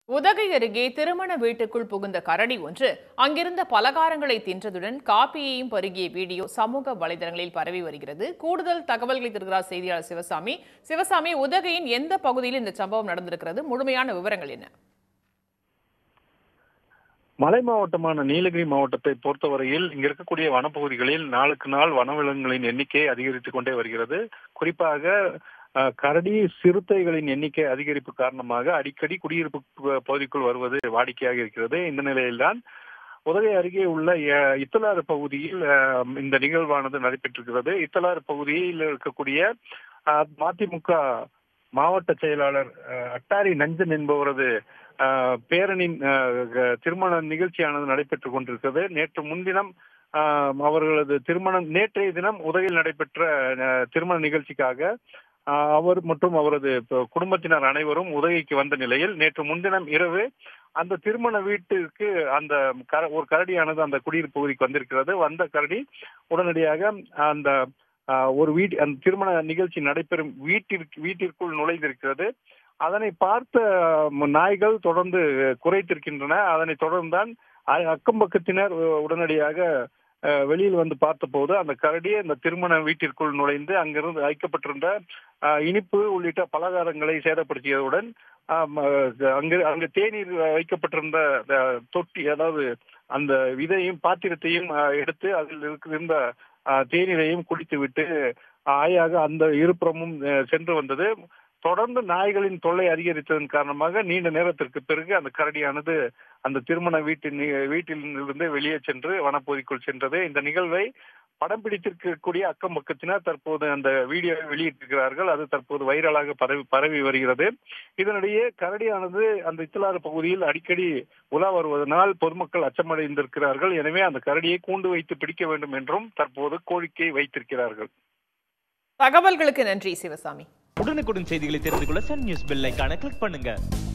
உதகை அருகே திருமண வீட்டுக்குள் புகுந்த கரடி ஒன்று அங்கிருந்த பலகாரங்களை தின்றதுடன் காப்பியையும் பருகிய வீடியோ சமூக வலைதளங்களில் பரவி வருகிறது கூடுதல் தகவல்களை தருகிறார் செய்தியாளர் சிவசாமி சிவசாமி உதகையின் எந்த பகுதியில் இந்த சம்பவம் நடந்திருக்கிறது முழுமையான விவரங்கள் என்ன மலை மாவட்டமான நீலகிரி மாவட்டத்தை பொறுத்தவரையில் இங்க இருக்கக்கூடிய வனப்பகுதிகளில் நாளுக்கு நாள் வனவிலங்குகளின் எண்ணிக்கை அதிகரித்துக் கொண்டே வருகிறது குறிப்பாக அஹ், கரடி சிறுத்தைகளின் எண்ணிக்கை அதிகரிப்பு காரணமாக அடிக்கடி குடியிருப்பு ப- பகுதிக்குள் வருவது வாடிக்கையாக இருக்கிறது இந்த நிலையில்தான் உதகை அருகே உள்ள அஹ், இத்தலாறு பகுதியில் அஹ், இந்த நிகழ்வானது நடைபெற்றிருக்கிறது இத்தலாறு பகுதியில் இருக்கக்கூடிய அஹ், மதிமுக மாவட்ட செயலாளர் அஹ், அட்டாரி நஞ்சன் என்பவரது அஹ், பேரனின் அஹ், க- திருமண நிகழ்ச்சியானது நடைபெற்றுக் கொண்டிருக்கிறது நேற்று முன்தினம் அஹ், அவர்களது திருமணம் நேற்றைய தினம் உதகையில் நடைபெற்ற அஹ், திருமண நிகழ்ச்சிக்காக அஹ், அவர் மற்றும் அவரது ப- குடும்பத்தினர் அனைவரும் உதகைக்கு வந்த நிலையில் நேற்று முன்தினம் இரவு அந்த திருமண வீட்டிற்கு அந்த கர- ஒரு கரடியானது அந்த குடியிருப்பு பகுதிக்கு வந்திருக்கிறது வந்த கரடி உடனடியாக அந்த அஹ், ஒரு வீட் அந்த திருமண நிகழ்ச்சி நடைபெறும் வீட்டிற்கு வீட்டிற்குள் நுழைந்திருக்கிறது அதனை பார்த்த அஹ், நாய்கள் தொடர்ந்து குறைத்திருக்கின்றன அதனை தொடர்ந்தான் அ- அக்கம் பக்கத்தினர் அஹ், உடனடியாக அஹ், வெளியில் வந்து பார்த்தபோது அந்த கரடி அந்த திருமண வீட்டிற்குள் நுழைந்து அங்கிருந்து வைக்கப்பட்டிருந்த அஹ், இனிப்பு உள்ளிட்ட பலகாரங்களை சேதப்படுத்தியதுடன் ஆம், அஹ், அங்கு அங்கு தேநீர் வைக்கப்பட்டிருந்த அஹ், தொட்டி அதாவது அந்த இதையும் பாத்திரத்தையும் அஹ், எடுத்து அதில் இருந்த அஹ், தேநீரையும் குடித்துவிட்டு ஆயாக அந்த இருபுறமும் அஹ், சென்று வந்தது தொடர்ந்து நாய்களின் தொல்லை அதிகரித்ததன் காரணமாக நீண்ட நேரத்திற்கு பிறகு அந்த கரடியானது அந்த திருமண வீட்டின் வீட்டில் இருந்து வெளியே சென்று வனப்பகுதிக்குள் சென்றது இந்த நிகழ்வை படம் பிடித்திருக்கக்கூடிய அக்கம் பக்கத்தினர் தற்போது அந்த வீடியோவை வெளியிட்டிருக்கிறார்கள் அது தற்போது வைரலாக பரவி பரவி வருகிறது இதனிடையே கரடியானது அந்த இத்தலாறு பகுதியில் அடிக்கடி உலா வருவதனால் பொதுமக்கள் அச்சமடைந்திருக்கிறார்கள் எனவே அந்த கரடியை கூண்டு வைத்து பிடிக்க வேண்டும் என்றும் தற்போது கோரிக்கை வைத்திருக்கிறார்கள் தகவல்களுக்கு நன்றி சிவசாமி உடனுக்குடன் செய்திகளை தெரிந்து கொள்ள சன் நியூஸ் பெல் ஐகானை கிளிக் பண்ணுங்க